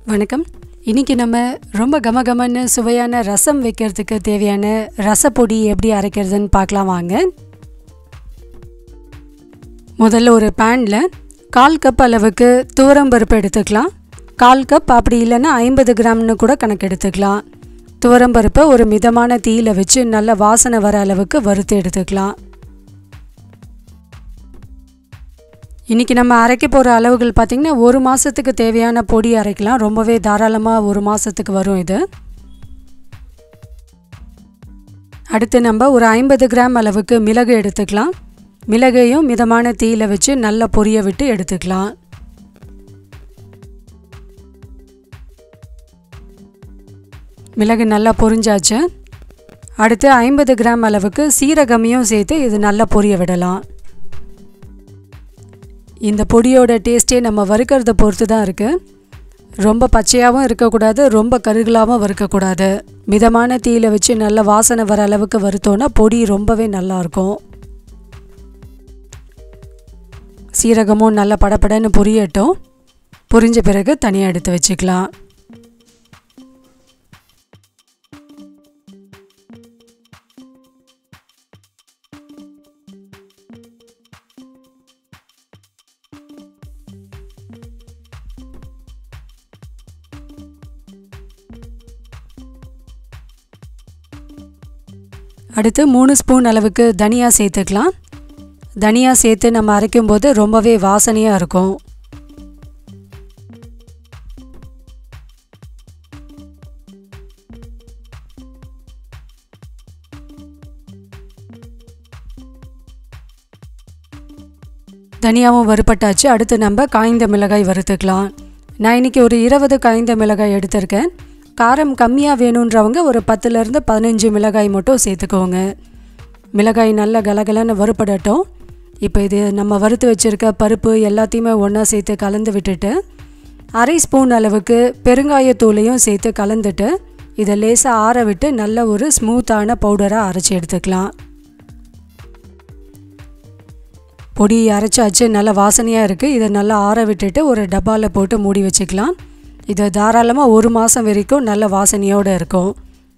வணக்கம் இன்றைக்கி நம்ம ரொம்ப கமகமன்னு சுவையான ரசம் வைக்கிறதுக்கு தேவையான ரசப்பொடி எப்படி அரைக்கிறதுன்னு பார்க்கலாம் வாங்க முதல்ல ஒரு பேனில் கால் கப் அளவுக்கு துவரம்பருப்பு எடுத்துக்கலாம் கால் கப் அப்படி இல்லைன்னா ஐம்பது கிராம்னு கூட கணக்கு எடுத்துக்கலாம் துவரம்பருப்பை ஒரு மிதமான தீயில வச்சு நல்ல வாசனை வர அளவுக்கு வறுத்து எடுத்துக்கலாம் இன்றைக்கி நம்ம அரைக்க போகிற அளவுகள் பார்த்திங்கன்னா ஒரு மாதத்துக்கு தேவையான பொடி அரைக்கலாம் ரொம்பவே தாராளமாக ஒரு மாதத்துக்கு வரும் இது அடுத்து நம்ம ஒரு ஐம்பது கிராம் அளவுக்கு மிளகு எடுத்துக்கலாம் மிளகையும் மிதமான தீயில வச்சு நல்லா பொரிய விட்டு எடுத்துக்கலாம் மிளகு நல்லா பொரிஞ்சாச்சு அடுத்து ஐம்பது கிராம் அளவுக்கு சீரகமையும் சேர்த்து இது நல்லா பொரிய விடலாம் இந்த பொடியோட டேஸ்ட்டே நம்ம வறுக்கிறத பொறுத்து தான் இருக்குது ரொம்ப பச்சையாகவும் இருக்கக்கூடாது ரொம்ப கருகலாகவும் வறுக்கக்கூடாது மிதமான தீயில வச்சு நல்ல வாசனை வர அளவுக்கு வறுத்தோன்னா பொடி ரொம்பவே நல்லாயிருக்கும் சீரகமும் நல்லா படப்படன்னு பொரியட்டும் பொரிஞ்ச பிறகு தனியாக எடுத்து வச்சுக்கலாம் அடுத்து மூணு ஸ்பூன் அளவுக்கு தனியா சேர்த்துக்கலாம் தனியா சேர்த்து நம்ம அரைக்கும்போது ரொம்பவே வாசனையாக இருக்கும் தனியாவும் வறுப்பட்டாச்சு அடுத்து நம்ம காய்ந்த மிளகாய் வறுத்துக்கலாம் நான் இன்றைக்கி ஒரு இருபது காய்ந்த மிளகாய் எடுத்திருக்கேன் காரம் கம்மியாக வேணுன்றவங்க ஒரு பத்துலேருந்து பதினஞ்சு மிளகாய் மட்டும் சேர்த்துக்கோங்க மிளகாய் நல்லா கலகலன்னு வறுப்படட்டும் இப்போ இது நம்ம வறுத்து வச்சுருக்க பருப்பு எல்லாத்தையுமே ஒன்றா சேர்த்து கலந்து விட்டுட்டு அரை ஸ்பூன் அளவுக்கு பெருங்காயத்தூளையும் சேர்த்து கலந்துட்டு இதை லேசாக ஆற விட்டு நல்ல ஒரு ஸ்மூத்தான பவுடராக அரைச்சி எடுத்துக்கலாம் பொடி அரைச்சாச்சு நல்ல வாசனையாக இருக்குது இதை நல்லா ஆற விட்டுட்டு ஒரு டப்பாவில் போட்டு மூடி வச்சுக்கலாம் இது தாராளமாக ஒரு மாதம் வரைக்கும் நல்ல வாசனையோடு இருக்கும்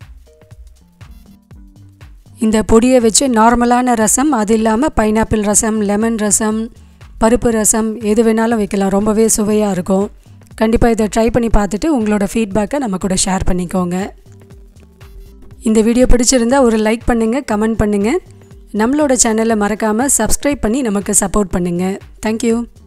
இந்த பொடியை வச்சு நார்மலான ரசம் அது இல்லாமல் பைனாப்பிள் ரசம் லெமன் ரசம் பருப்பு ரசம் எது வேணாலும் வைக்கலாம் ரொம்பவே சுவையாக இருக்கும் கண்டிப்பாக இதை ட்ரை பண்ணி பார்த்துட்டு உங்களோட ஃபீட்பேக்கை நம்ம கூட ஷேர் பண்ணிக்கோங்க இந்த வீடியோ பிடிச்சிருந்தா ஒரு லைக் பண்ணுங்கள் கமெண்ட் பண்ணுங்கள் நம்மளோட சேனலை மறக்காமல் சப்ஸ்கிரைப் பண்ணி நமக்கு சப்போர்ட் பண்ணுங்கள் தேங்க்யூ